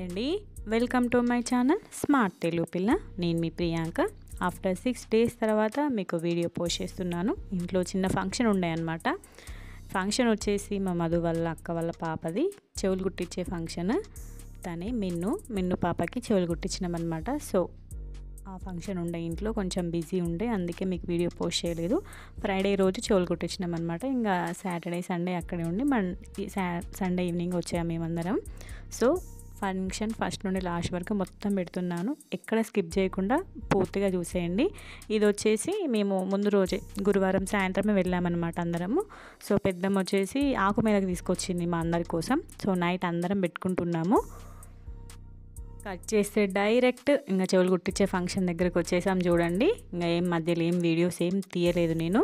అండి welcome to my channel smart Telugu పిల్ల నేను మీ ప్రియాంక ఆఫ్టర్ సిక్స్ డేస్ తర్వాత మీకు వీడియో పోస్ట్ చేస్తున్నాను ఇంట్లో చిన్న ఫంక్షన్ ఉండే అనమాట ఫంక్షన్ వచ్చేసి మా మధు వాళ్ళ అక్క వాళ్ళ పాపది చెవులు కుట్టించే ఫంక్షన్ తనే మిన్ను మిన్ను పాపకి చెవులు కుట్టించినామన్నమాట సో ఆ ఫంక్షన్ ఉండే ఇంట్లో కొంచెం బిజీ ఉండే అందుకే మీకు వీడియో పోస్ట్ చేయలేదు ఫ్రైడే రోజు చెవులు కుట్టించినాం అనమాట ఇంకా సాటర్డే సండే అక్కడే ఉండి మన సండే ఈవినింగ్ వచ్చాము మేమందరం సో ఫంక్షన్ ఫస్ట్ నుండి లాస్ట్ వరకు మొత్తం పెడుతున్నాను ఎక్కడ స్కిప్ చేయకుండా పూర్తిగా చూసేయండి ఇది వచ్చేసి మేము ముందు రోజే గురువారం సాయంత్రమే వెళ్ళామన్నమాట అందరము సో పెద్దమ్మ వచ్చేసి ఆకు మీదకి తీసుకొచ్చింది మా అందరి కోసం సో నైట్ అందరం పెట్టుకుంటున్నాము కట్ చేస్తే డైరెక్ట్ ఇంకా చెవులు కుట్టించే ఫంక్షన్ దగ్గరికి వచ్చేసాం చూడండి ఇంకా ఏం మధ్యలో ఏం వీడియోస్ ఏం తీయలేదు నేను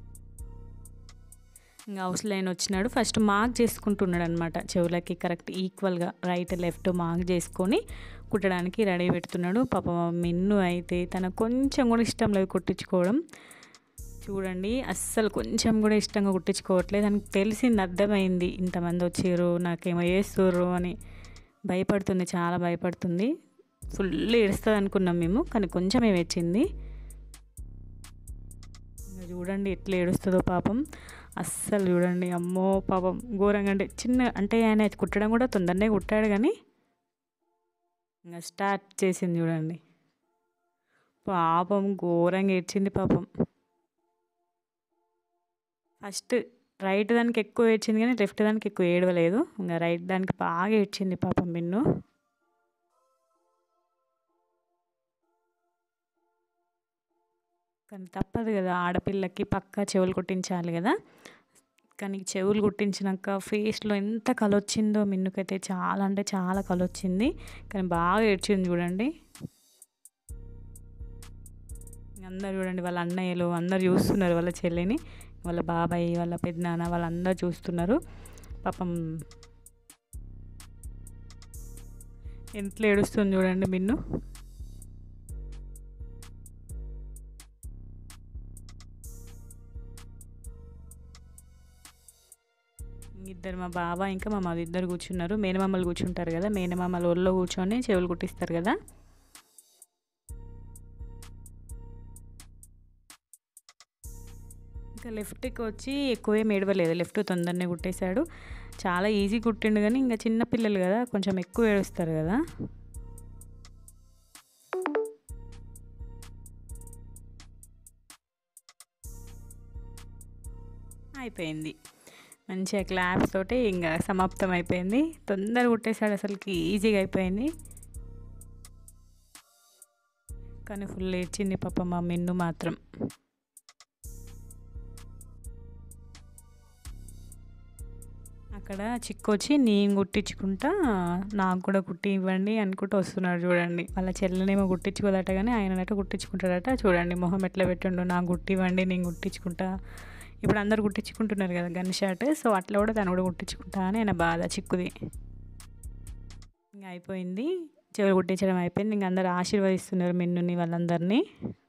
ఇంకా హౌస్ లైన్ వచ్చినాడు ఫస్ట్ మార్క్ చేసుకుంటున్నాడు అనమాట చెవులకి కరెక్ట్ ఈక్వల్గా రైట్ లెఫ్ట్ మార్క్ చేసుకొని కుట్టడానికి రెడీ పెడుతున్నాడు పాప మిన్ను అయితే తన కొంచెం కూడా ఇష్టం లేదు కుట్టించుకోవడం చూడండి అస్సలు కొంచెం కూడా ఇష్టంగా కుట్టించుకోవట్లేదు దానికి తెలిసింది అర్థమైంది ఇంతమంది వచ్చారు నాకేమో వేస్తుర్రు అని భయపడుతుంది చాలా భయపడుతుంది ఫుల్ ఏడుస్తుంది అనుకున్నాం మేము కానీ కొంచెం ఏమొచ్చింది ఇంకా చూడండి ఎట్లా ఏడుస్తుందో పాపం అస్సలు చూడండి అమ్మో పాపం ఘోరంగా అంటే చిన్న అంటే ఆయన కుట్టడం కూడా తొందరనే కుట్టాడు కానీ ఇంకా స్టార్ట్ చేసింది చూడండి పాపం ఘోరంగా ఏడ్చింది పాపం ఫస్ట్ రైట్ దానికి ఎక్కువ ఏడ్చింది కానీ లెఫ్ట్ దానికి ఎక్కువ ఏడవలేదు ఇంకా రైట్ దానికి బాగా ఏడ్చింది పాపం మిన్ను కానీ తప్పదు కదా ఆడపిల్లకి పక్కా చెవులు కుట్టించాలి కదా కానీ చెవులు కుట్టించినాక ఫేస్లో ఎంత కలొచ్చిందో మిన్నుకైతే చాలా అంటే చాలా కలొచ్చింది కానీ బాగా ఏడ్చింది చూడండి అందరు చూడండి వాళ్ళ అన్నయ్యలు అందరు చూస్తున్నారు వాళ్ళ చెల్లిని వాళ్ళ బాబాయ్ వాళ్ళ పెద్దనాన్న వాళ్ళందరూ చూస్తున్నారు పాపం ఎంత ఏడుస్తుంది చూడండి మిన్ను ఇద్దరు మా బాబా ఇంకా మా మధు ఇద్దరు కూర్చున్నారు మేనమామలు కూర్చుంటారు కదా మేనమామలు ఒళ్ళో కూర్చొని చెవులు కుట్టిస్తారు కదా ఇంకా లెఫ్ట్కి వచ్చి ఎక్కువ ఏం ఏడవలేదు లెఫ్ట్ తొందరనే కుట్టేశాడు చాలా ఈజీ కుట్టిండు కానీ ఇంకా చిన్న పిల్లలు కదా కొంచెం ఎక్కువ ఏడుస్తారు కదా అయిపోయింది మంచిగా క్లాప్స్ తోటి ఇంకా సమాప్తం అయిపోయింది తొందర కుట్టేశాడు అసలుకి ఈజీగా అయిపోయింది కానీ ఫుల్ ఏడ్చింది పాప మా మిన్ను మాత్రం అక్కడ చిక్కొచ్చి నేను కుట్టించుకుంటా నాకు కూడా కుట్టి ఇవ్వండి అనుకుంటూ వస్తున్నాడు చూడండి వాళ్ళ చెల్లెనేమో కుట్టించుకోదట కానీ ఆయనట కుట్టించుకుంటాడట చూడండి మొహం ఎట్లా పెట్టండు నాకు కుట్టి ఇవ్వండి నేను కుట్టించుకుంటా ఇప్పుడు అందరు కుట్టించుకుంటున్నారు కదా గన్ షర్ట్ సో అట్లా కూడా తను కూడా కుట్టించుకుంటా అని ఆయన బాధ చిక్కుది ఇంకా అయిపోయింది చెవులు కుట్టించడం అయిపోయింది ఇంక అందరు ఆశీర్వదిస్తున్నారు మిన్నుని వాళ్ళందరినీ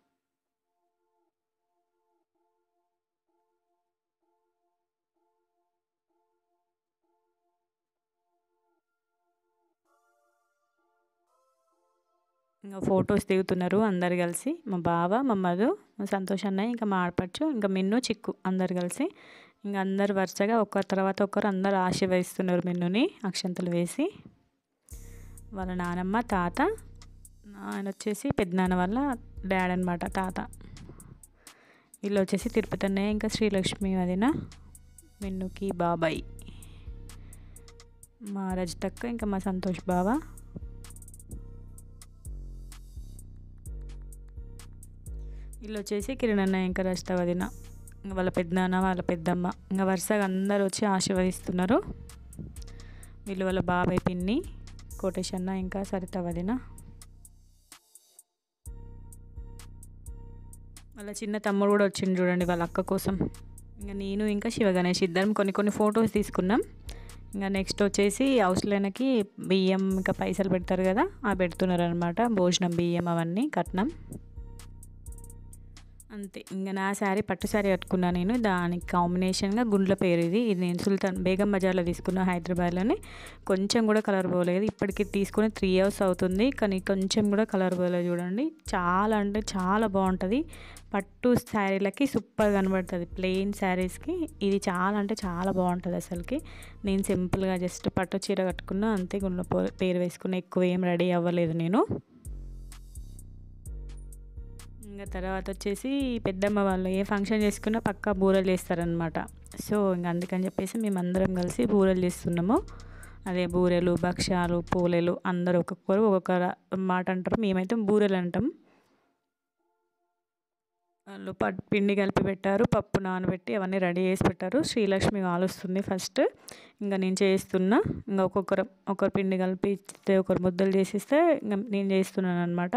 ఇంకా ఫొటోస్ దిగుతున్నారు అందరు కలిసి మా బావ మా మధు మా సంతోష్ అన్నయ్య ఇంకా మా ఆడపడుచు ఇంకా మిన్ను చిక్కు అందరు కలిసి ఇంకా అందరు వరుసగా ఒకరి తర్వాత ఒకరు అందరు ఆశీర్వదిస్తున్నారు మిన్నుని అక్షంతలు వేసి వాళ్ళ నానమ్మ తాత ఆయన వచ్చేసి పెద్దనాన్న వాళ్ళ డాడ్ అనమాట తాత వీళ్ళు వచ్చేసి తిరుపతి అన్నయ్య ఇంకా శ్రీలక్ష్మి వదిన మిన్నుకి బాబాయ్ మా రజితక్క ఇంకా మా సంతోష్ బావ వీళ్ళు వచ్చేసి కిరణ్ ఇంకా రజిత వదిన ఇంకా వాళ్ళ పెద్దనాన్న వాళ్ళ పెద్దమ్మ ఇంకా వరుసగా అందరు వచ్చి ఆశీర్వదిస్తున్నారు వీళ్ళు వాళ్ళ బాబాయ్ పిన్ని కోటేష్ అన్న ఇంకా సరిత వదిన వాళ్ళ చిన్న తమ్ముడు కూడా వచ్చింది చూడండి వాళ్ళ అక్క కోసం ఇంకా నేను ఇంకా శివ గణేష్ ఇద్దరం కొన్ని కొన్ని ఫొటోస్ తీసుకున్నాం ఇంకా నెక్స్ట్ వచ్చేసి హౌస్లోనకి బియ్యం ఇంకా పైసలు పెడతారు కదా ఆ పెడుతున్నారు అనమాట భోజనం బియ్యం అవన్నీ కట్నం అంతే ఇంకా నా శారీ పట్టు శారీ కట్టుకున్నా నేను దానికి కాంబినేషన్గా గుండ్ల పేరు ఇది ఇది నేను సుల్తాన్ బేగం బజార్లో తీసుకున్నా హైదరాబాద్లోనే కొంచెం కూడా కలర్ పోలేదు ఇప్పటికి తీసుకొని త్రీ ఇయర్స్ అవుతుంది కానీ కొంచెం కూడా కలర్ పోలేదు చూడండి చాలా అంటే చాలా బాగుంటుంది పట్టు శారీలకి సూపర్ కనబడుతుంది ప్లెయిన్ శారీస్కి ఇది చాలా అంటే చాలా బాగుంటుంది అసలుకి నేను సింపుల్గా జస్ట్ పట్టు చీర కట్టుకున్నా అంతే గుండ్ల పేరు వేసుకున్న ఎక్కువ ఏం రెడీ అవ్వలేదు నేను ఇంకా తర్వాత వచ్చేసి పెద్దమ్మ వాళ్ళు ఏ ఫంక్షన్ చేసుకున్నా పక్కా బూరెలు చేస్తారనమాట సో ఇంకా అందుకని చెప్పేసి మేము అందరం కలిసి బూరెలు చేస్తున్నాము అదే బూరెలు భక్ష్యాలు పూలెలు అందరూ ఒక్కొక్కరు ఒక్కొక్క మాట అంటారు మేమైతే బూరెలు అంటాం వాళ్ళు పట్టు పిండి కలిపి పెట్టారు పప్పు నానబెట్టి అవన్నీ రెడీ చేసి పెట్టారు శ్రీలక్ష్మి కాలుస్తుంది ఫస్ట్ ఇంకా నేను చేస్తున్నా ఇంకా ఒక్కొక్కరు ఒకరు పిండి కలిపి ఇస్తే ఒకరు ముద్దలు చేసిస్తే ఇంకా నేను చేస్తున్నాను అనమాట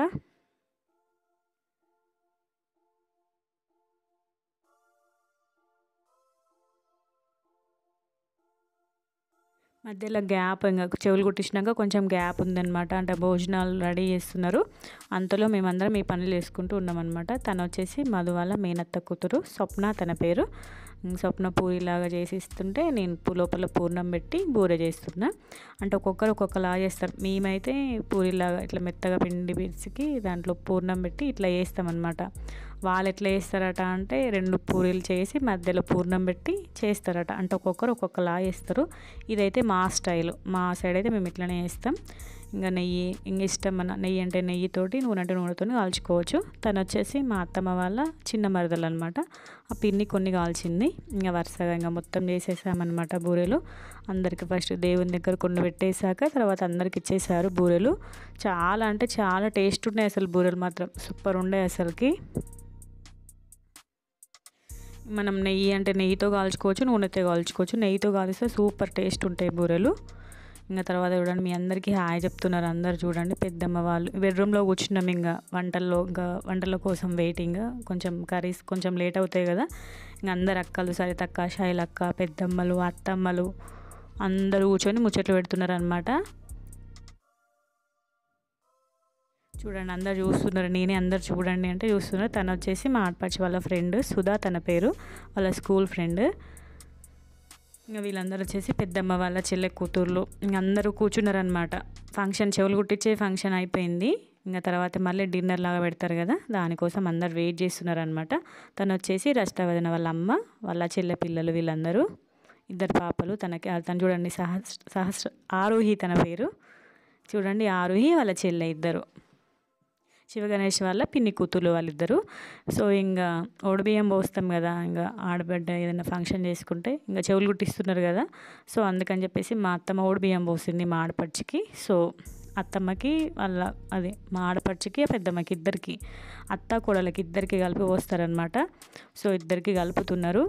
మధ్యలో గ్యాప్ ఇంకా చెవులు కుట్టించినాక కొంచెం గ్యాప్ ఉందన్నమాట అంటే భోజనాలు రెడీ చేస్తున్నారు అంతలో మేమందరం ఈ పనులు చేసుకుంటూ ఉన్నామన్నమాట తను వచ్చేసి మధు వాళ్ళ మేనత్త కూతురు స్వప్న తన పేరు స్వప్న పూరిలాగా చేసి ఇస్తుంటే నేను లోపల పూర్ణం పెట్టి బూరె చేస్తున్నా అంటే ఒక్కొక్కరు ఒక్కొక్కలా చేస్తారు మేమైతే పూరిలాగా ఇట్లా మెత్తగా పిండి పిసికి దాంట్లో పూర్ణం పెట్టి ఇట్లా చేస్తామన్నమాట వాళ్ళు ఎట్లా చేస్తారట అంటే రెండు పూరీలు చేసి మధ్యలో పూర్ణం పెట్టి చేస్తారట అంటే ఒక్కొక్కరు ఒక్కొక్కలా చేస్తారు ఇదైతే మా స్టైల్ మా సైడ్ అయితే మేము ఇట్లనే చేస్తాం ఇంకా నెయ్యి ఇంక ఇష్టం మన నెయ్యి అంటే నెయ్యితోటి నూనె అంటే నూనెతో కాల్చుకోవచ్చు తను వచ్చేసి మా అత్తమ్మ వాళ్ళ చిన్న మరదలు అనమాట ఆ పిన్ని కొన్ని కాల్చింది ఇంకా వరుసగా ఇంకా మొత్తం చేసేసామన్నమాట బూరెలు అందరికి ఫస్ట్ దేవుని దగ్గర కొన్ని పెట్టేశాక తర్వాత అందరికి ఇచ్చేసారు బూరెలు చాలా అంటే చాలా టేస్ట్ ఉన్నాయి అసలు బూరెలు మాత్రం సూపర్ ఉండే అసలుకి మనం నెయ్యి అంటే నెయ్యితో కాల్చుకోవచ్చు నూనెతో కాల్చుకోవచ్చు నెయ్యితో కాలిస్తే సూపర్ టేస్ట్ ఉంటాయి బూరెలు ఇంకా తర్వాత చూడండి మీ అందరికీ హాయ్ చెప్తున్నారు అందరు చూడండి పెద్దమ్మ వాళ్ళు బెడ్రూమ్లో కూర్చున్నాం ఇంకా వంటల్లో ఇంకా వంటల కోసం వెయిటింగ్ కొంచెం కర్రీస్ కొంచెం లేట్ అవుతాయి కదా ఇంకా అందరు అక్కలు సరితక్క శైలక్క పెద్దమ్మలు అత్తమ్మలు అందరూ కూర్చొని ముచ్చట్లు పెడుతున్నారు అనమాట చూడండి అందరు చూస్తున్నారు నేనే అందరు చూడండి అంటే చూస్తున్నారు తను వచ్చేసి మా ఆడపడిచి వాళ్ళ ఫ్రెండ్ సుధా తన పేరు వాళ్ళ స్కూల్ ఫ్రెండ్ ఇంకా వీళ్ళందరూ వచ్చేసి పెద్దమ్మ వాళ్ళ చెల్లె కూతుర్లు ఇంక అందరూ కూర్చున్నారనమాట ఫంక్షన్ చెవులు కుట్టించే ఫంక్షన్ అయిపోయింది ఇంకా తర్వాత మళ్ళీ డిన్నర్ లాగా పెడతారు కదా దానికోసం అందరు వెయిట్ చేస్తున్నారనమాట తను వచ్చేసి రష్టవదన వాళ్ళ అమ్మ వాళ్ళ చెల్లె పిల్లలు వీళ్ళందరూ ఇద్దరు పాపలు తనకి తను చూడండి సహస్ర సహస్ర ఆరోహి తన పేరు చూడండి ఆరోహి వాళ్ళ చెల్లె ఇద్దరు శివగణేష్ వాళ్ళ పిన్ని కూతురు వాళ్ళిద్దరు సో ఇంకా ఓడిబియ్యం పోస్తాం కదా ఇంకా ఆడబిడ్డ ఏదైనా ఫంక్షన్ చేసుకుంటే ఇంకా చెవులు కుట్టిస్తున్నారు కదా సో అందుకని చెప్పేసి మా అత్తమ్మ ఓడిబియ్యం పోసింది మా ఆడపడిచికి సో అత్తమ్మకి వాళ్ళ అదే మా ఆడపడిచికి పెద్దమ్మకి ఇద్దరికి అత్త కోడలకి ఇద్దరికి కలిపి పోస్తారనమాట సో ఇద్దరికి కలుపుతున్నారు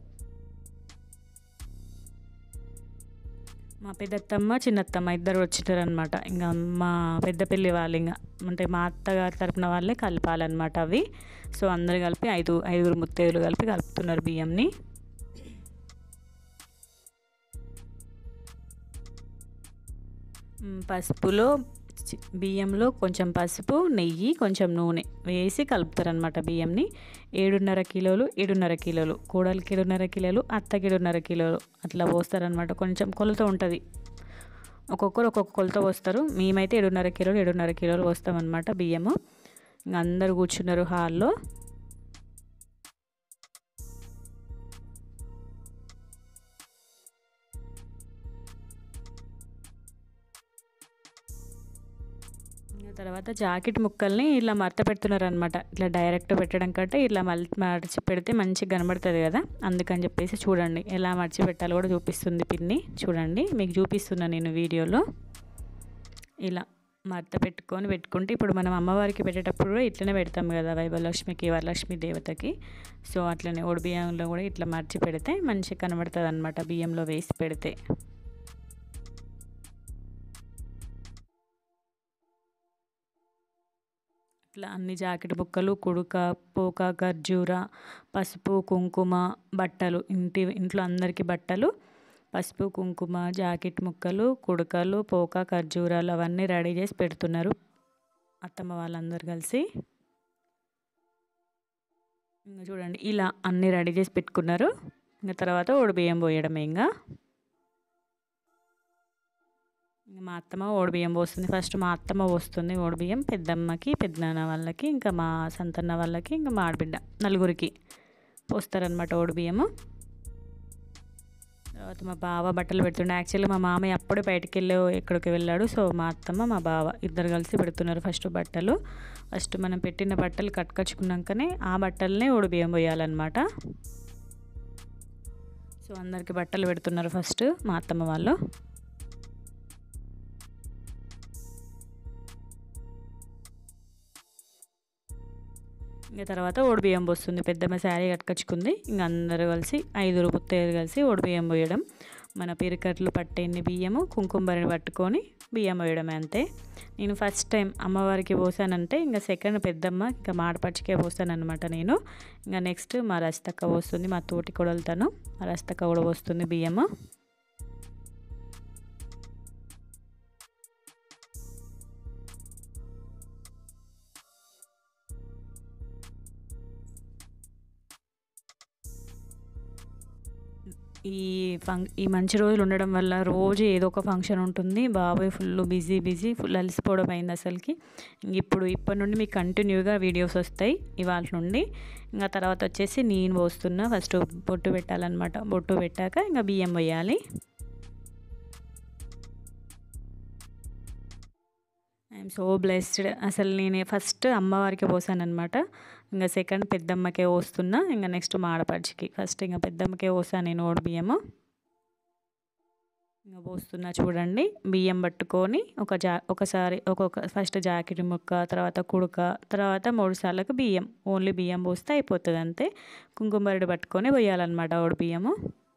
మా పెద్దత్తమ్మ చిన్నత్తమ్మ ఇద్దరు వచ్చినారు అనమాట ఇంకా మా పెద్ద పెళ్ళి వాళ్ళు ఇంకా అంటే మా అత్తగారి తరపున వాళ్ళే కలపాలన్నమాట అవి సో అందరు కలిపి ఐదు ఐదుగురు ముత్తైదులు కలిపి కలుపుతున్నారు బియ్యంని పసుపులో బియ్యంలో కొంచెం పసుపు నెయ్యి కొంచెం నూనె వేసి కలుపుతారనమాట బియ్యంని ఏడున్నర కిలోలు ఏడున్నర కిలోలు కోడలికి ఏడున్నర కిలోలు అత్తకి ఏడున్నర కిలోలు అట్లా పోస్తారనమాట కొంచెం కొలత ఉంటుంది ఒక్కొక్కరు ఒక్కొక్క కొలత పోస్తారు మేమైతే ఏడున్నర కిలోలు ఏడున్నర కిలోలు పోస్తామన్నమాట బియ్యము ఇంకా అందరు కూర్చున్నారు హాల్లో తర్వాత జాకెట్ ముక్కల్ని ఇలా మడత పెడుతున్నారు అనమాట ఇట్లా డైరెక్ట్ పెట్టడం కంటే ఇట్లా మల్ మడిచి పెడితే మంచిగా కనబడుతుంది కదా అందుకని చెప్పేసి చూడండి ఎలా మడిచి పెట్టాలో కూడా చూపిస్తుంది పిన్ని చూడండి మీకు చూపిస్తున్నా నేను వీడియోలో ఇలా మడత పెట్టుకొని పెట్టుకుంటే ఇప్పుడు మనం అమ్మవారికి పెట్టేటప్పుడు కూడా ఇట్లనే పెడతాం కదా వైభవలక్ష్మికి వరలక్ష్మి దేవతకి సో అట్లనే ఒడి బియ్యంలో కూడా ఇట్లా మడిచి పెడితే మంచిగా కనబడుతుంది అనమాట బియ్యంలో వేసి పెడితే ఇట్లా అన్ని జాకెట్ ముక్కలు కుడుక పోక ఖర్జూర పసుపు కుంకుమ బట్టలు ఇంటి ఇంట్లో అందరికీ బట్టలు పసుపు కుంకుమ జాకెట్ ముక్కలు కుడకలు పోక ఖర్జూరాలు అవన్నీ రెడీ చేసి పెడుతున్నారు అత్తమ్మ వాళ్ళందరూ కలిసి ఇంకా చూడండి ఇలా అన్నీ రెడీ చేసి పెట్టుకున్నారు ఇంకా తర్వాత బియ్యం పోయడమే ఇంకా ఇంకా మా అత్తమ్మ బియ్యం పోస్తుంది ఫస్ట్ మా అత్తమ్మ పోస్తుంది బియ్యం పెద్దమ్మకి పెద్దనాన్న వాళ్ళకి ఇంకా మా సంతన్న వాళ్ళకి ఇంకా మా ఆడబిడ్డ నలుగురికి పోస్తారనమాట బియ్యము తర్వాత మా బావ బట్టలు పెడుతుండే యాక్చువల్లీ మా మామయ్య అప్పుడే బయటికి వెళ్ళి ఎక్కడికి వెళ్ళాడు సో మా అత్తమ్మ మా బావ ఇద్దరు కలిసి పెడుతున్నారు ఫస్ట్ బట్టలు ఫస్ట్ మనం పెట్టిన బట్టలు కట్టుకొచ్చుకున్నాకనే ఆ బట్టలనే బియ్యం పోయాలన్నమాట సో అందరికి బట్టలు పెడుతున్నారు ఫస్ట్ మా అత్తమ్మ వాళ్ళు ఇంకా తర్వాత బియ్యం పోస్తుంది పెద్దమ్మ శారీ కట్టుకొచ్చుకుంది ఇంకా అందరూ కలిసి ఐదుగురు పుత్తయ్యలు కలిసి బియ్యం పోయడం మన పిరికట్లు పట్టేన్ని బియ్యము కుంకుమరిని పట్టుకొని బియ్యం పోయడమే అంతే నేను ఫస్ట్ టైం అమ్మవారికి పోసానంటే ఇంకా సెకండ్ పెద్దమ్మ ఇంకా మాడపచ్చికే పోసానమాట నేను ఇంకా నెక్స్ట్ మా రస్తక్క పోస్తుంది మా తోటి కొడలుతాను మా రస్తక్క కూడా పోస్తుంది బియ్యము ఈ ఫంక్ ఈ మంచి రోజులు ఉండడం వల్ల రోజు ఏదో ఒక ఫంక్షన్ ఉంటుంది బాబాయ్ ఫుల్ బిజీ బిజీ ఫుల్ అలసిపోవడం అయింది అసలుకి ఇప్పుడు ఇప్పటి నుండి మీకు కంటిన్యూగా వీడియోస్ వస్తాయి ఇవాళ నుండి ఇంకా తర్వాత వచ్చేసి నేను పోస్తున్నా ఫస్ట్ బొట్టు పెట్టాలన్నమాట బొట్టు పెట్టాక ఇంకా బియ్యం పోయాలి ఐఎమ్ సో బ్లెస్డ్ అసలు నేను ఫస్ట్ అమ్మవారికి పోసాను అనమాట ఇంకా సెకండ్ పెద్దమ్మకే పోస్తున్నా ఇంకా నెక్స్ట్ మాడపడిచికి ఫస్ట్ ఇంకా పెద్దమ్మకే పోసాను నేను ఓడి బియ్యము ఇంకా పోస్తున్నా చూడండి బియ్యం పట్టుకొని ఒక జా ఒకసారి ఒక్కొక్క ఫస్ట్ జాకెట్ ముక్క తర్వాత కుడక తర్వాత మూడు సార్లకు బియ్యం ఓన్లీ బియ్యం పోస్తే అయిపోతుంది అంతే కుంకుమరడి పట్టుకొని పోయాలన్నమాట ఓడి బియ్యము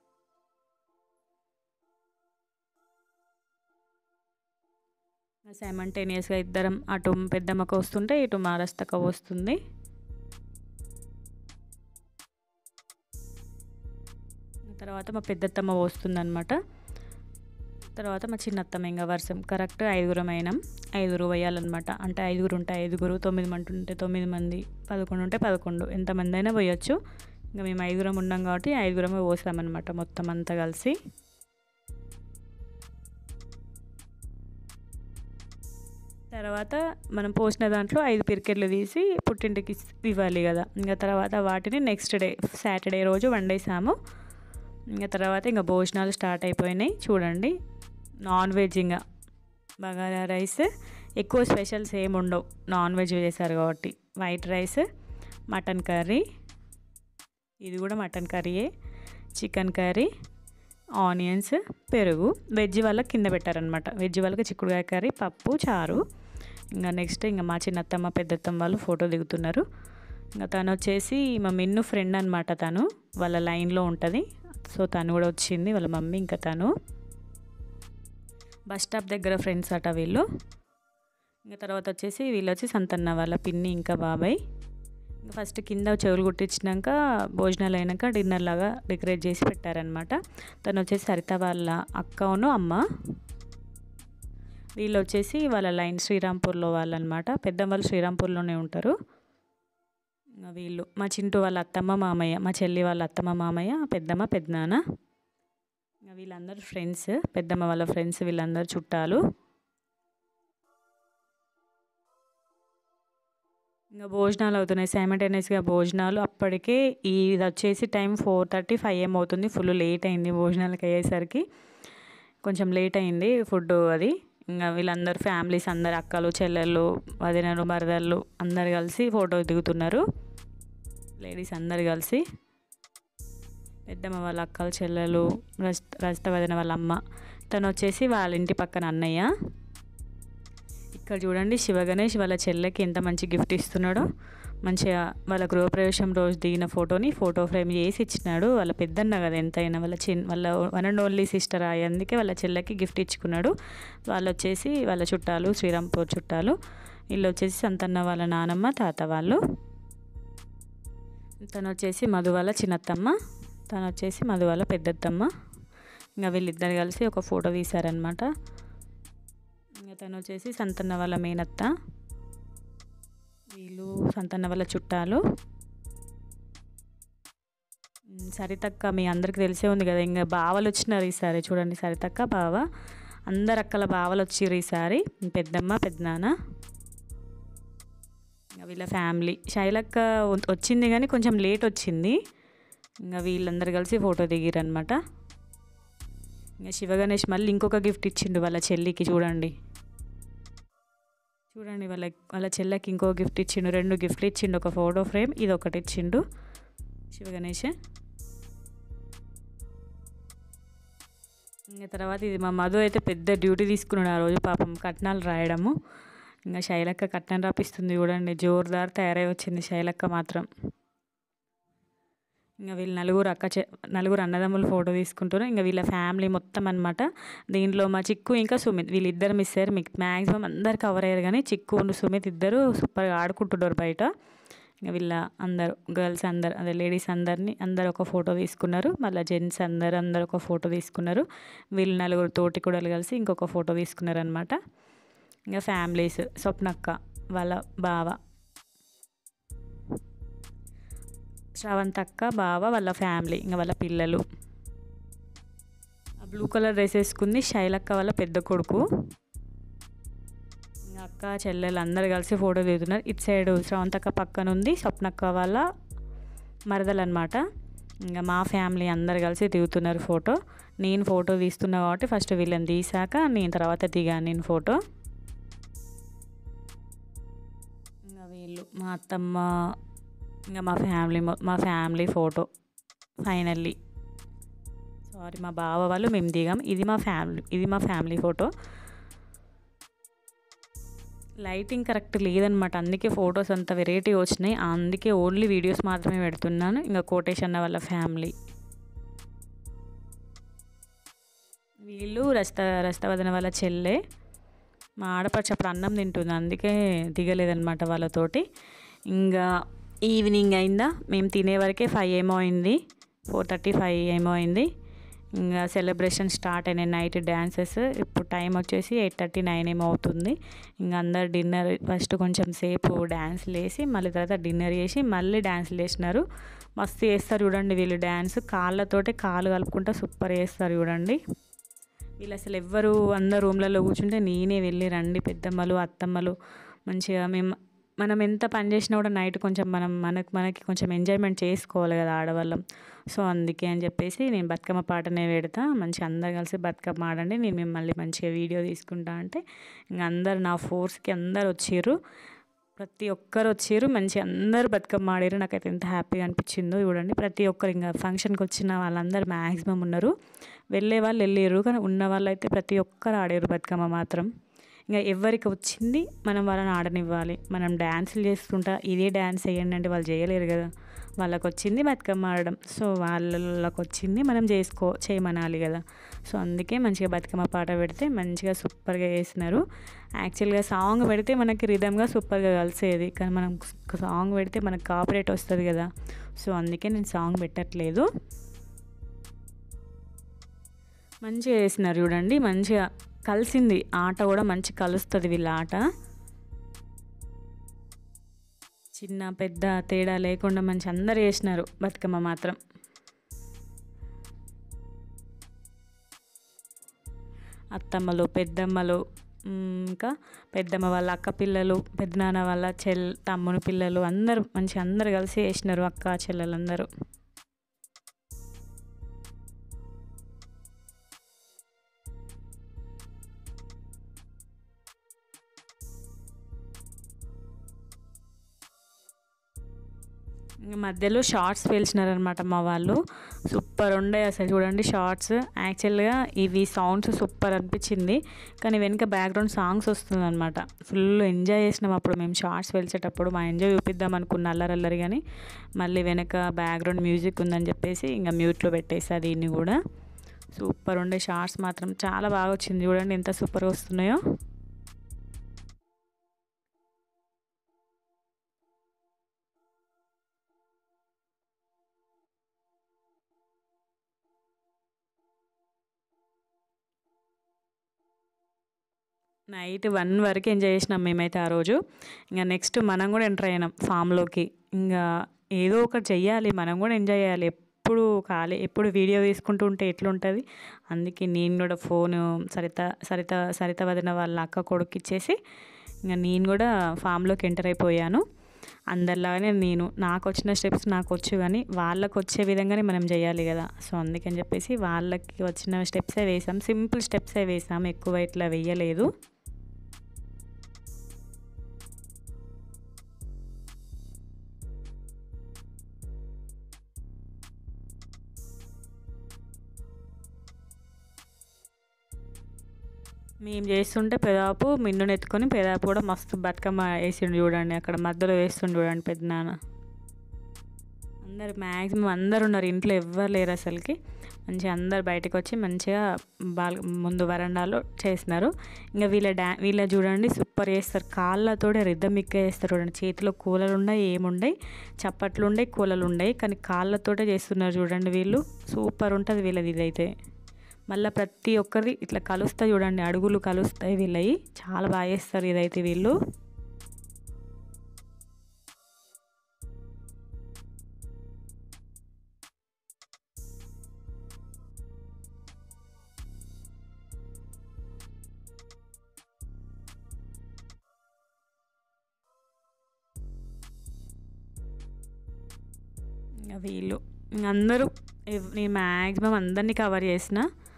సైమంటేనియస్గా ఇద్దరం అటు పెద్దమ్మకు వస్తుంటే ఇటు మారస్తక వస్తుంది తర్వాత మా పెద్దత్తమ్మ వస్తుందన్నమాట తర్వాత మా చిన్నత్తమ్మ ఇంకా వర్షం కరెక్ట్ ఐదుగురం అయినాం ఐదుగురు వేయాలన్నమాట అంటే ఐదుగురు ఉంటే ఐదుగురు తొమ్మిది మంది ఉంటే తొమ్మిది మంది పదకొండు ఉంటే పదకొండు ఎంతమంది అయినా పోయొచ్చు ఇంకా మేము ఐదుగురం ఉన్నాం కాబట్టి ఐదుగురమే పోసామన్నమాట మొత్తం అంతా కలిసి తర్వాత మనం పోసిన దాంట్లో ఐదు పిరికెట్లు తీసి పుట్టింటికి ఇవ్వాలి కదా ఇంకా తర్వాత వాటిని నెక్స్ట్ డే సాటర్డే రోజు వండేసాము ఇంకా తర్వాత ఇంకా భోజనాలు స్టార్ట్ అయిపోయినాయి చూడండి నాన్ వెజ్ ఇంకా బగారా రైస్ ఎక్కువ స్పెషల్స్ ఏమి ఉండవు నాన్ వెజ్ చేశారు కాబట్టి వైట్ రైస్ మటన్ కర్రీ ఇది కూడా మటన్ కర్రీయే చికెన్ కర్రీ ఆనియన్స్ పెరుగు వెజ్ వాళ్ళకి కింద పెట్టారనమాట వెజ్ వాళ్ళకి చిక్కుడుకాయ కర్రీ పప్పు చారు ఇంకా నెక్స్ట్ ఇంకా మా చిన్నత్తమ్మ పెద్దత్తమ్మ వాళ్ళు ఫోటో దిగుతున్నారు ఇంకా తను వచ్చేసి మా మిన్ను ఫ్రెండ్ అనమాట తను వాళ్ళ లైన్లో ఉంటుంది సో తను కూడా వచ్చింది వాళ్ళ మమ్మీ ఇంకా తను బస్ స్టాప్ దగ్గర ఫ్రెండ్స్ అట వీళ్ళు ఇంకా తర్వాత వచ్చేసి వీళ్ళు వచ్చి సంతన్న వాళ్ళ పిన్ని ఇంకా బాబాయ్ ఇంకా ఫస్ట్ కింద చెవులు కుట్టించినాక భోజనాలు అయినాక డిన్నర్ లాగా డెకరేట్ చేసి పెట్టారనమాట తను వచ్చేసి సరిత వాళ్ళ అక్కను అమ్మ వీళ్ళు వచ్చేసి వాళ్ళ లైన్ శ్రీరాంపూర్లో వాళ్ళు అనమాట పెద్ద వాళ్ళు శ్రీరాంపూర్లోనే ఉంటారు వీళ్ళు మా చింటూ వాళ్ళ అత్తమ్మ మామయ్య మా చెల్లి వాళ్ళ అత్తమ్మ మామయ్య పెద్దమ్మ పెద్దనాన్న వీళ్ళందరూ ఫ్రెండ్స్ పెద్దమ్మ వాళ్ళ ఫ్రెండ్స్ వీళ్ళందరూ చుట్టాలు ఇంకా భోజనాలు అవుతున్నాయి సైమల్టేనియస్గా భోజనాలు అప్పటికే ఇది వచ్చేసి టైం ఫోర్ థర్టీ ఫైవ్ ఏం అవుతుంది ఫుల్ లేట్ అయింది భోజనాలకు అయ్యేసరికి కొంచెం లేట్ అయింది ఫుడ్ అది ఇంకా వీళ్ళందరూ ఫ్యామిలీస్ అందరు అక్కలు చెల్లెళ్ళు వదినలు మరదళ్ళు అందరు కలిసి ఫోటో దిగుతున్నారు లేడీస్ అందరు కలిసి పెద్దమ్మ వాళ్ళ అక్కలు చెల్లెలు రస్ రజిత వదిన వాళ్ళ అమ్మ తను వచ్చేసి వాళ్ళ ఇంటి పక్కన అన్నయ్య ఇక్కడ చూడండి శివగణేష్ వాళ్ళ చెల్లెకి ఎంత మంచి గిఫ్ట్ ఇస్తున్నాడో మంచిగా వాళ్ళ గృహప్రవేశం రోజు దిగిన ఫోటోని ఫోటో ఫ్రేమ్ చేసి ఇచ్చినాడు వాళ్ళ పెద్దన్న కదా ఎంతైనా వాళ్ళ చిన్న వాళ్ళ వన్ అండ్ ఓన్లీ సిస్టర్ అందుకే వాళ్ళ చెల్లెకి గిఫ్ట్ ఇచ్చుకున్నాడు వాళ్ళు వచ్చేసి వాళ్ళ చుట్టాలు శ్రీరాంపూర్ చుట్టాలు వీళ్ళు వచ్చేసి సంతన్న వాళ్ళ నానమ్మ తాత వాళ్ళు తను వచ్చేసి మధు వాళ్ళ చిన్నత్తమ్మ తను వచ్చేసి మధు వాళ్ళ పెద్దత్తమ్మ ఇంకా వీళ్ళిద్దరు కలిసి ఒక ఫోటో తీశారనమాట ఇంకా తను వచ్చేసి సంతన్న వాళ్ళ మేనత్త వీళ్ళు సంతన్న వాళ్ళ చుట్టాలు సరితక్క మీ అందరికి తెలిసే ఉంది కదా ఇంకా బావలు వచ్చినారు ఈసారి చూడండి సరితక్క బావ అందరు అక్కల బావలు వచ్చిర్రు ఈసారి పెద్దమ్మ పెద్దనాన్న ఇంకా వీళ్ళ ఫ్యామిలీ శైలక్క వ- వచ్చింది కానీ కొంచెం లేట్ వచ్చింది ఇంకా వీళ్ళందరూ కలిసి ఫోటో దిగిరనమాట ఇంకా శివగణేష్ మళ్ళీ ఇంకొక గిఫ్ట్ ఇచ్చిండు వాళ్ళ చెల్లికి చూడండి చూడండి వాళ్ళ వాళ్ళ చెల్లెకి ఇంకో గిఫ్ట్ ఇచ్చిండు రెండు గిఫ్ట్లు ఇచ్చిండు ఒక ఫోటో ఫ్రేమ్ ఇది ఒకటి ఇచ్చిండు శివగణేష్ ఇంకా తర్వాత ఇది మా మధు అయితే పెద్ద డ్యూటీ తీసుకున్నాడు ఆ రోజు పాపం కట్నాలు రాయడము ఇంకా శైలక్క కట్నం రాపిస్తుంది చూడండి జోరుదారు తయారై వచ్చింది శైలక్క మాత్రం ఇంకా వీళ్ళు నలుగురు అక్క చె నలుగురు అన్నదమ్ములు ఫోటో తీసుకుంటారు ఇంకా వీళ్ళ ఫ్యామిలీ మొత్తం అనమాట దీంట్లో మా చిక్కు ఇంకా సుమిత్ వీళ్ళిద్దరు మిస్ అయ్యారు మీకు మ్యాక్సిమం అందరు కవర్ అయ్యారు కానీ చిక్కు ఉండు సుమిత్ ఇద్దరు సూపర్గా ఆడుకుంటున్నారు బయట ఇంకా వీళ్ళ అందరు గర్ల్స్ అందరు అదే లేడీస్ అందరినీ అందరు ఒక ఫోటో తీసుకున్నారు మళ్ళీ జెంట్స్ అందరు అందరు ఒక ఫోటో తీసుకున్నారు వీళ్ళు నలుగురు తోటి కూడలు కలిసి ఇంకొక ఫోటో తీసుకున్నారు అనమాట ఇంకా ఫ్యామిలీస్ స్వప్నక్క వాళ్ళ బావ శ్రవంతక్క బావ వాళ్ళ ఫ్యామిలీ ఇంకా వాళ్ళ పిల్లలు ఆ బ్లూ కలర్ డ్రెస్ వేసుకుంది శైలక్క వాళ్ళ పెద్ద కొడుకు ఇంకా అక్క చెల్లెలు అందరు కలిసి ఫోటో దిగుతున్నారు ఇటు సైడ్ శ్రవంతక్క పక్కన ఉంది స్వప్నక్క వాళ్ళ మరదలు అనమాట ఇంకా మా ఫ్యామిలీ అందరు కలిసి దిగుతున్నారు ఫోటో నేను ఫోటో తీస్తున్నా కాబట్టి ఫస్ట్ వీళ్ళని తీసాక నేను తర్వాత దిగాను నేను ఫోటో ఇంకా వీళ్ళు మా అత్తమ్మ ఇంకా మా ఫ్యామిలీ మొ- మా ఫ్యామిలీ ఫోటో ఫైనల్లీ సారీ మా బావ వాళ్ళు మేము దిగాం ఇది మా ఫ్యామిలీ ఇది మా ఫ్యామిలీ ఫోటో లైటింగ్ కరెక్ట్ లేదనమాట అందుకే ఫొటోస్ అంత వెరైటీ వచ్చినాయి అందుకే ఓన్లీ వీడియోస్ మాత్రమే పెడుతున్నాను ఇంకా కోటేష్ అన్న వాళ్ళ ఫ్యామిలీ వీళ్ళు రస్త రస్తవదన వాళ్ళ చెల్లె మా ఆడపడుచు అప్పుడు అన్నం తింటుంది అందుకే దిగలేదనమాట వాళ్ళతోటి ఇంకా ఈవినింగ్ అయిందా మేము తినే వరకే ఫైవ్ ఏమో అయింది ఫోర్ థర్టీ ఫైవ్ ఏమో అయింది ఇంకా సెలబ్రేషన్ స్టార్ట్ అయినాయి నైట్ డ్యాన్సెస్ ఇప్పుడు టైం వచ్చేసి ఎయిట్ థర్టీ నైన్ ఏమో అవుతుంది ఇంకా అందరు డిన్నర్ ఫస్ట్ కొంచెం సేపు డ్యాన్స్లు వేసి మళ్ళీ తర్వాత డిన్నర్ చేసి మళ్ళీ డ్యాన్స్లు వేసినారు మస్తు వేస్తారు చూడండి వీళ్ళు డ్యాన్స్ కాళ్ళతోటే కాళ్ళు కలుపుకుంటా సూపర్ వేస్తారు చూడండి వీళ్ళు అసలు ఎవ్వరు అందరు రూమ్లలో కూర్చుంటే నేనే వెళ్ళి రండి పెద్దమ్మలు అత్తమ్మలు మంచిగా మేము మనం ఎంత పని చేసినా కూడా నైట్ కొంచెం మనం మనకి మనకి కొంచెం ఎంజాయ్మెంట్ చేసుకోవాలి కదా ఆడవాళ్ళం సో అందుకే అని చెప్పేసి నేను బతుకమ్మ పాటనే పెడతా మంచిగా అందరు కలిసి బతుకమ్మ ఆడండి నేను మిమ్మల్ని మంచిగా వీడియో తీసుకుంటా అంటే ఇంక అందరు నా ఫోర్స్కి అందరు వచ్చిర్రు ప్రతి ఒక్కరు వచ్చారు మంచి అందరు బతుకమ్మ ఆడారు నాకైతే ఎంత హ్యాపీగా అనిపించిందో చూడండి ప్రతి ఒక్కరు ఇంకా ఫంక్షన్కి వచ్చిన వాళ్ళందరూ మ్యాక్సిమం ఉన్నారు వెళ్ళే వాళ్ళు వెళ్ళారు కానీ ఉన్న వాళ్ళు అయితే ప్రతి ఒక్కరు ఆడారు బతుకమ్మ మాత్రం ఇంకా ఎవరికి వచ్చింది మనం వాళ్ళని ఆడనివ్వాలి మనం డ్యాన్సులు చేస్తుంటా ఇదే డ్యాన్స్ వేయండి అంటే వాళ్ళు చేయలేరు కదా వాళ్ళకి వచ్చింది బతుకమ్మ ఆడడం సో వాళ్ళకి వచ్చింది మనం చేసుకో చేయమనాలి కదా సో అందుకే మంచిగా బతుకమ్మ పాట పెడితే మంచిగా సూపర్గా చేసినారు యాక్చువల్గా సాంగ్ పెడితే మనకి రిధంగా సూపర్గా కలిసేది కానీ మనం సాంగ్ పెడితే మనకు కాపరేట్ వస్తుంది కదా సో అందుకే నేను సాంగ్ పెట్టట్లేదు మంచిగా వేసినారు చూడండి మంచిగా కలిసింది ఆట కూడా మంచి కలుస్తుంది వీళ్ళ ఆట చిన్న పెద్ద తేడా లేకుండా మంచి అందరు వేసినారు బతుకమ్మ మాత్రం అత్తమ్మలు పెద్దమ్మలు మ్, ఇంకా పెద్దమ్మ వాళ్ళ అక్క పిల్లలు పెద్దనాన్న వాళ్ళ చెల్ తమ్ముని పిల్లలు అందరూ మంచి అందరు కలిసి వేసినారు అక్క చెల్లెలందరూ ఇంక మధ్యలో షార్ట్స్ పేల్చినారనమాట మా వాళ్ళు సూపర్ ఉండే అసలు చూడండి షార్ట్స్ యాక్చువల్గా ఇవి సౌండ్స్ సూపర్ అనిపించింది కానీ వెనుక బ్యాక్గ్రౌండ్ సాంగ్స్ వస్తుందన్నమాట ఫుల్ ఎంజాయ్ చేసినాం అప్పుడు మేము షార్ట్స్ పేల్చేటప్పుడు మా ఎంజాయ్ చూపిద్దాం అనుకున్న అల్లరల్లరి కానీ మళ్ళీ వెనక బ్యాక్గ్రౌండ్ మ్యూజిక్ ఉందని చెప్పేసి ఇంకా మ్యూట్లో పెట్టేసా దీన్ని కూడా సూపర్ ఉండే షార్ట్స్ మాత్రం చాలా బాగా వచ్చింది చూడండి ఎంత సూపర్గా వస్తున్నాయో నైట్ వన్ వరకు ఎంజాయ్ చేసినాం మేమైతే ఆ రోజు ఇంకా నెక్స్ట్ మనం కూడా ఎంటర్ అయినాం ఫామ్లోకి ఇంకా ఏదో ఒకటి చెయ్యాలి మనం కూడా ఎంజాయ్ చేయాలి ఎప్పుడు ఎప్పుడు ఖాళీ ఎప్పుడు వీడియో తీసుకుంటూ ఉంటే ఎట్లుంటుంది అందుకే నేను కూడా ఫోను సరిత సరిత సరిత వదిన వాళ్ళ అక్క కొడుకు ఇచ్చేసి ఇంకా నేను కూడా ఫామ్లోకి ఎంటర్ అయిపోయాను అందరిలాగానే నేను నాకు వచ్చిన స్టెప్స్ నాకు వచ్చు కానీ వాళ్ళకి వచ్చే విధంగానే మనం చేయాలి కదా సో అందుకని చెప్పేసి వాళ్ళకి వచ్చిన స్టెప్సే వేసాం సింపుల్ స్టెప్సే వేసాం ఎక్కువ ఇట్లా వేయలేదు మేము చేస్తుంటే పెదాపు మిన్నుని ఎత్తుకొని పెదాపు కూడా మస్తు బతుకమ్మ వేసిండు చూడండి అక్కడ మధ్యలో వేస్తుండు చూడండి పెద్ద నాన్న అందరు మ్యాక్సిమం అందరు ఉన్నారు ఇంట్లో ఎవ్వరు లేరు అసలుకి మంచిగా అందరు బయటకు వచ్చి మంచిగా బాల్ ముందు వరండాలో చేస్తున్నారు ఇంకా వీళ్ళ డా వీళ్ళ చూడండి సూపర్ చేస్తారు కాళ్ళతోడే రిద్దమిక్క చేస్తారు చూడండి చేతిలో కూలలు ఉన్నాయి ఏముండయి చప్పట్లు ఉండయి కూలలు ఉండయి కానీ కాళ్ళతోటే చేస్తున్నారు చూడండి వీళ్ళు సూపర్ ఉంటుంది వీళ్ళది ఇదైతే మళ్ళీ ప్రతి ఒక్కరి ఇట్లా కలుస్తాయి చూడండి అడుగులు కలుస్తాయి వీళ్ళవి చాలా బాగా చేస్తారు ఇదైతే వీళ్ళు ఇంకా వీళ్ళు ఇంక అందరూ ఎవ్- నేను మ్యాక్సిమం అందరినీ కవర్ చేసిన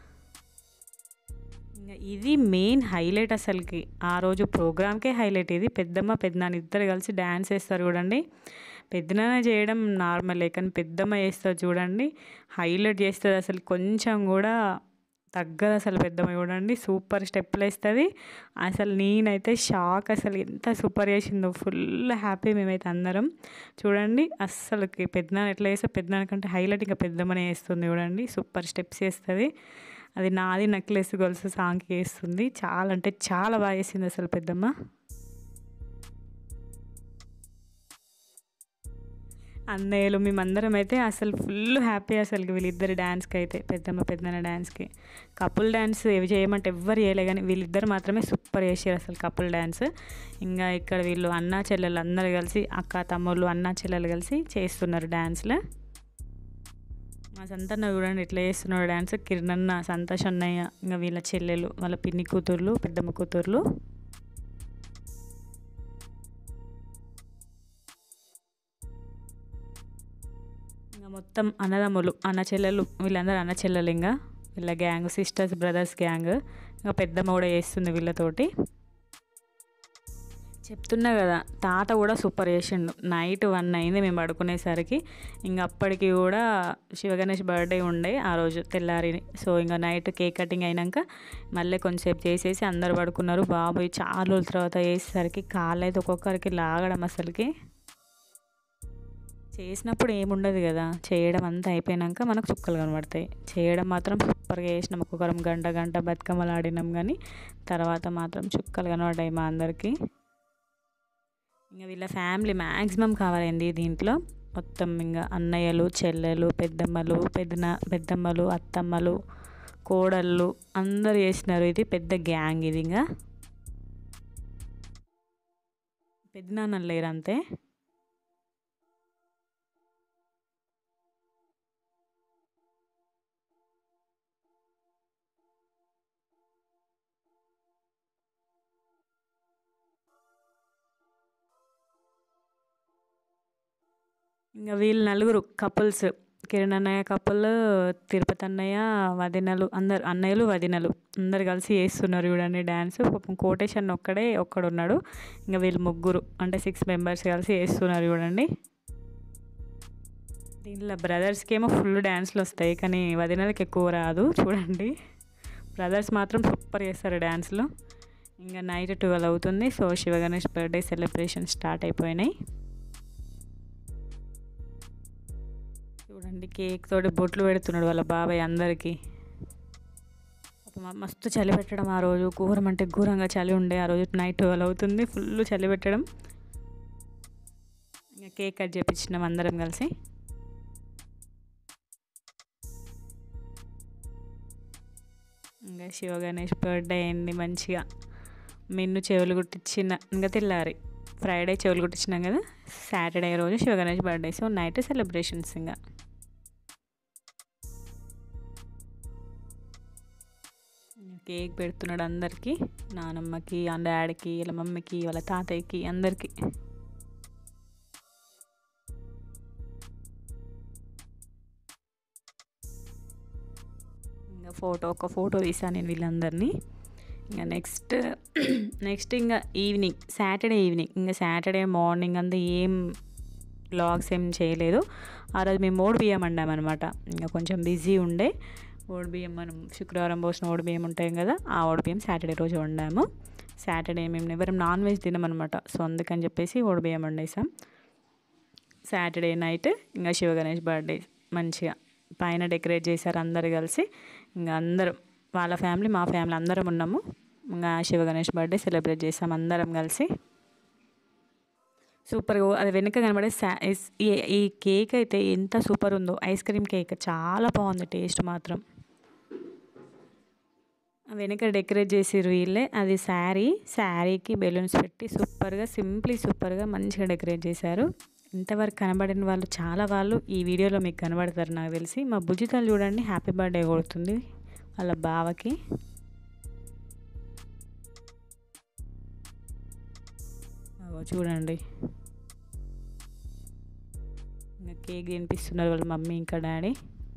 ఇంకా ఇది మెయిన్ హైలైట్ అసలుకి ఆ రోజు ప్రోగ్రామ్కే హైలైట్ ఇది పెద్దమ్మ పెద్దనాన్న ఇద్దరు కలిసి డ్యాన్స్ వేస్తారు చూడండి పెద్దనాన్న చేయడం నార్మలే కానీ పెద్దమ్మ చేస్తారు చూడండి హైలైట్ చేస్తుంది అసలు కొంచెం కూడా తగ్గదు అసలు పెద్దమ్మ చూడండి సూపర్ స్టెప్లు వేస్తుంది అసలు నేనైతే షాక్ అసలు ఎంత సూపర్ చేసిందో ఫుల్ హ్యాపీ మేమైతే అందరం చూడండి అస్సలుకి పెద్దనాన్న ఎట్లా చేస్తే పెద్దనాన్న కంటే హైలైట్ ఇంకా పెద్దమ్మనే వేస్తుంది చూడండి సూపర్ స్టెప్స్ వేస్తుంది అది నాది నెక్లెస్ గొలుసు సాంగ్కి వేస్తుంది చాలా అంటే చాలా బాగా వేసింది అసలు పెద్దమ్మ అన్నయ్యలు మేమందరం అయితే అసలు ఫుల్ హ్యాపీ అసలు వీళ్ళిద్దరు డ్యాన్స్కి అయితే పెద్దమ్మ పెద్దన్న డ్యాన్స్కి కపుల్ డ్యాన్స్ ఏవి చేయమంటే ఎవ్వరు చేయలే కానీ వీళ్ళిద్దరు మాత్రమే సూపర్ చేసారు అసలు కపుల్ డ్యాన్స్ ఇంకా ఇక్కడ వీళ్ళు అన్నా చెల్లెలు అందరు కలిసి అక్క తమ్ముళ్ళు అన్నా చెల్లెలు కలిసి చేస్తున్నారు డ్యాన్స్లో మా సంతన్న చూడండి ఎట్లా చేస్తున్నాడు డ్యాన్స్ కిరణన్న సంతోష్ అన్నయ్య ఇంకా వీళ్ళ చెల్లెలు వాళ్ళ పిన్ని కూతుర్లు పెద్దమ్మ కూతుర్లు ఇంకా మొత్తం అన్నదమ్ములు అన్న చెల్లెలు వీళ్ళందరూ అన్న చెల్లెలు ఇంకా వీళ్ళ గ్యాంగ్ సిస్టర్స్ బ్రదర్స్ గ్యాంగ్ ఇంకా పెద్దమ్మ కూడా చేస్తుంది వీళ్ళతోటి చెప్తున్నా కదా తాత కూడా సూపర్ చేసిండు నైట్ వన్ అయింది మేము పడుకునేసరికి ఇంకా అప్పటికి కూడా శివగణేష్ బర్త్డే ఉండే ఆ రోజు తెల్లారి సో ఇంకా నైట్ కేక్ కటింగ్ అయినాక మళ్ళీ కొంచెంసేపు చేసేసి అందరు పడుకున్నారు బాబాయ్ చాలా రోజుల తర్వాత చేసేసరికి కాళ్ళు అయితే ఒక్కొక్కరికి లాగడం అసలుకి చేసినప్పుడు ఏముండదు కదా చేయడం అంతా అయిపోయినాక మనకు చుక్కలు కనబడతాయి చేయడం మాత్రం సూపర్గా చేసినాం ఒక్కొక్కరం గంట గంట బతుకమ్మలు ఆడినాం కానీ తర్వాత మాత్రం చుక్కలు కనబడ్డాయి మా అందరికీ ఇంకా వీళ్ళ ఫ్యామిలీ మ్యాక్సిమం కావాలండి దీంట్లో మొత్తం ఇంకా అన్నయ్యలు చెల్లెలు పెద్దమ్మలు పెద్దన పెద్దమ్మలు అత్తమ్మలు కోడళ్ళు అందరు చేసినారు ఇది పెద్ద గ్యాంగ్ ఇది ఇంకా పెద్దనాన్నలు లేరు అంతే ఇంకా వీళ్ళు నలుగురు కపుల్స్ కిరణ్ అన్నయ్య కపుల్ తిరుపతి అన్నయ్య వదినలు అందరు అన్నయ్యలు వదినలు అందరు కలిసి చేస్తున్నారు చూడండి డ్యాన్స్ పాపం కోటేష్ అన్న ఒక్కడే ఒక్కడున్నాడు ఇంకా వీళ్ళు ముగ్గురు అంటే సిక్స్ మెంబర్స్ కలిసి చేస్తున్నారు చూడండి దీనిలో బ్రదర్స్కి ఏమో ఫుల్ డ్యాన్స్లు వస్తాయి కానీ వదినలకి ఎక్కువ రాదు చూడండి బ్రదర్స్ మాత్రం సూపర్ చేస్తారు డ్యాన్స్లు ఇంకా నైట్ ట్వెల్వ్ అవుతుంది so Sivaganesh birthday celebration start అయిపోయినాయి చూడండి కేక్ తోటి బొట్లు పెడుతున్నాడు వాళ్ళ బాబాయ్ అందరికీ పాపం ఆ మస్తు చలి పెట్టడం ఆ రోజు ఘోరం అంటే ఘోరంగా చలి ఉండే ఆ రోజు నైట్ ట్వెల్వ్ అవుతుంది ఫుల్ చలి పెట్టడం ఇంకా కేక్ కట్ చేపించినాం అందరం కలిసి ఇంకా శివ గణేష్ బర్త్డే అయింది మంచిగా మిన్ను చెవులు కుట్టించిన ఇంకా తెల్లారి ఫ్రైడే చెవులు కుట్టించినాం కదా సాటర్డే రోజు Siva Ganesh birthday so night celebrations ఇంకా కేక్ పెడుతున్నాడు అందరికీ నానమ్మకి వాళ్ళ డాడీకి వాళ్ళ మమ్మీకి వాళ్ళ తాతయ్యకి అందరికీ ఇంకా ఫోటో ఒక ఫోటో తీసాను నేను వీళ్ళందరినీ ఇంకా నెక్స్ట్ నెక్స్ట్ ఇంకా ఈవినింగ్ సాటర్డే ఈవినింగ్ ఇంకా సాటర్డే మార్నింగ్ అంతా ఏం బ్లాగ్స్ ఏం చేయలేదు ఆ రోజు మేము ఓడి బియ్యం వండామన్నమాట ఇంకా కొంచెం బిజీ ఉండే ఓడి బియ్యం మనం శుక్రవారం పోసిన ఓడి బియ్యం ఉంటాయి కదా ఆ ఓడి బియ్యం సాటర్డే రోజు వండాము సాటర్డే మేము ఎవరం నాన్ వెజ్ తినమన్నమాట సో అందుకని చెప్పేసి ఓడి బియ్యం వండేసాం సాటర్డే నైట్ ఇంకా శివ గణేష్ బర్త్డే మంచిగా పైన డెకరేట్ చేశారు అందరు కలిసి ఇంకా అందరం వాళ్ళ ఫ్యామిలీ మా ఫ్యామిలీ అందరం ఉన్నాము ఇంకా శివ గణేష్ బర్త్డే సెలబ్రేట్ చేసాం అందరం కలిసి సూపర్గా అది వెనుక కనబడే సా ఈ- ఈ కేక్ అయితే ఎంత సూపర్ ఉందో ఐస్ క్రీమ్ కేక్ చాలా బాగుంది టేస్ట్ మాత్రం వెనక డెకరేట్ చేసిర్రు వీళ్ళే అది శారీ శారీకి బెలూన్స్ పెట్టి సూపర్గా సింప్లీ సూపర్గా మంచిగా డెకరేట్ చేశారు ఇంతవరకు కనబడిన వాళ్ళు చాలా వాళ్ళు ఈ వీడియోలో మీకు కనబడతారు నాకు తెలిసి మా బుజ్జితలు చూడండి హ్యాపీ బర్త్డే కొడుతుంది వాళ్ళ బావకి అగో చూడండి ఇంకా కేక్ తినిపిస్తున్నారు వాళ్ళ మమ్మీ ఇంకా డాడీ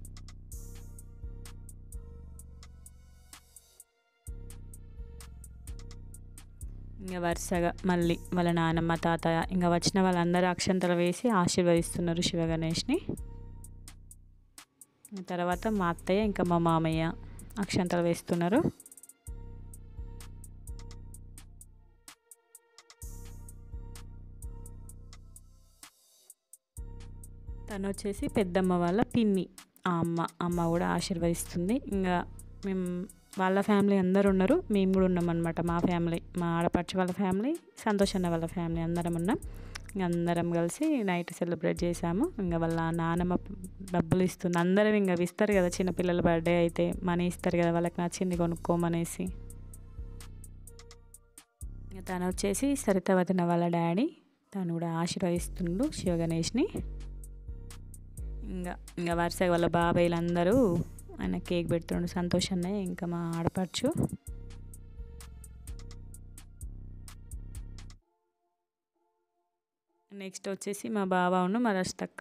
ఇంకా వరుసగా మళ్ళీ వాళ్ళ నానమ్మ తాతయ్య ఇంకా వచ్చిన వాళ్ళందరూ అక్షంతలు వేసి ఆశీర్వదిస్తున్నారు శివ గణేష్ని తర్వాత మా అత్తయ్య ఇంకా మా మామయ్య అక్షంతలు వేస్తున్నారు తను వచ్చేసి పెద్దమ్మ వాళ్ళ పిన్ని ఆ అమ్మ అమ్మ కూడా ఆశీర్వదిస్తుంది ఇంకా మేము వాళ్ళ ఫ్యామిలీ అందరు ఉన్నారు మేము కూడా ఉన్నాం అనమాట మా ఫ్యామిలీ మా ఆడపడుచు వాళ్ళ ఫ్యామిలీ సంతోష్ అన్న వాళ్ళ ఫ్యామిలీ అందరం ఉన్నాం ఇంకా అందరం కలిసి నైట్ సెలబ్రేట్ చేసాము ఇంకా వాళ్ళ నానమ్మ డబ్బులు ఇస్తుంది అందరం ఇంకా ఇస్తారు కదా చిన్నపిల్లల బర్త్డే అయితే మనీ ఇస్తారు కదా వాళ్ళకి నచ్చింది కొనుక్కోమనేసి ఇంకా తను వచ్చేసి సరిత వదిన వాళ్ళ డాడీ తను కూడా ఆశీర్వదిస్తుండు శివ గణేష్ని ఇంకా ఇంకా వరుసగా వాళ్ళ బాబాయ్లు అందరూ ఆయన కేక్ పెడుతుండు సంతోష్ అన్నయ్య ఇంకా మా ఆడపడుచు నెక్స్ట్ వచ్చేసి మా బావ ఉన్న మా రస్తక్క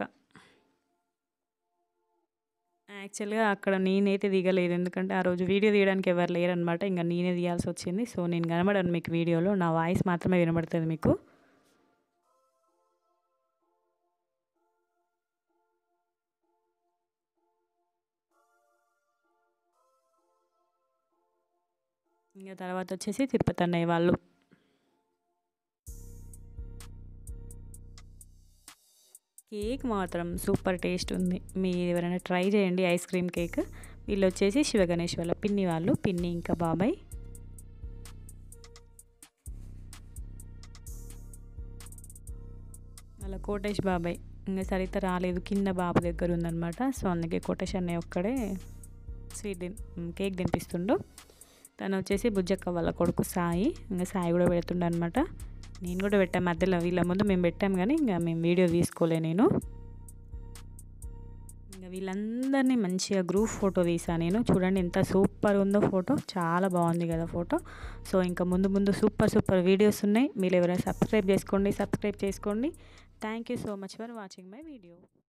యాక్చువల్గా అక్కడ నేనైతే దిగలేదు ఎందుకంటే ఆ రోజు వీడియో తీయడానికి ఎవరు లేరనమాట ఇంకా నేనే తీయాల్సి వచ్చింది సో నేను కనబడాను మీకు వీడియోలో నా వాయిస్ మాత్రమే వినబడుతుంది మీకు ఇంకా తర్వాత వచ్చేసి తిరుపతి అన్నయ్య వాళ్ళు కేక్ మాత్రం సూపర్ టేస్ట్ ఉంది మీరు ఎవరైనా ట్రై చేయండి ఐస్ క్రీమ్ కేక్ వీళ్ళు వచ్చేసి శివ గణేష్ వాళ్ళ పిన్ని వాళ్ళు పిన్ని ఇంకా బాబాయ్ వాళ్ళ కోటేష్ బాబాయ్ ఇంకా సరిత రాలేదు కింద బాబు దగ్గర ఉందన్నమాట సో అందుకే కోటేష్ అన్నయ్య ఒక్కడే స్వీట్ తిన్ కేక్ తినిపిస్తుండు తను వచ్చేసి బుజ్జక్క వాళ్ళ కొడుకు సాయి ఇంకా సాయి కూడా పెడుతుండ అనమాట నేను కూడా పెట్టాను మధ్యలో వీళ్ళ ముందు మేము పెట్టాం కానీ ఇంకా మేము వీడియో తీసుకోలే నేను ఇంకా వీళ్ళందరినీ మంచిగా గ్రూప్ ఫోటో తీసాను నేను చూడండి ఎంత సూపర్ ఉందో ఫోటో చాలా బాగుంది కదా ఫోటో సో ఇంకా ముందు ముందు సూపర్ సూపర్ వీడియోస్ ఉన్నాయి మీరు ఎవరైనా సబ్స్క్రైబ్ చేసుకోండి సబ్స్క్రైబ్ చేసుకోండి thank you so much for watching my video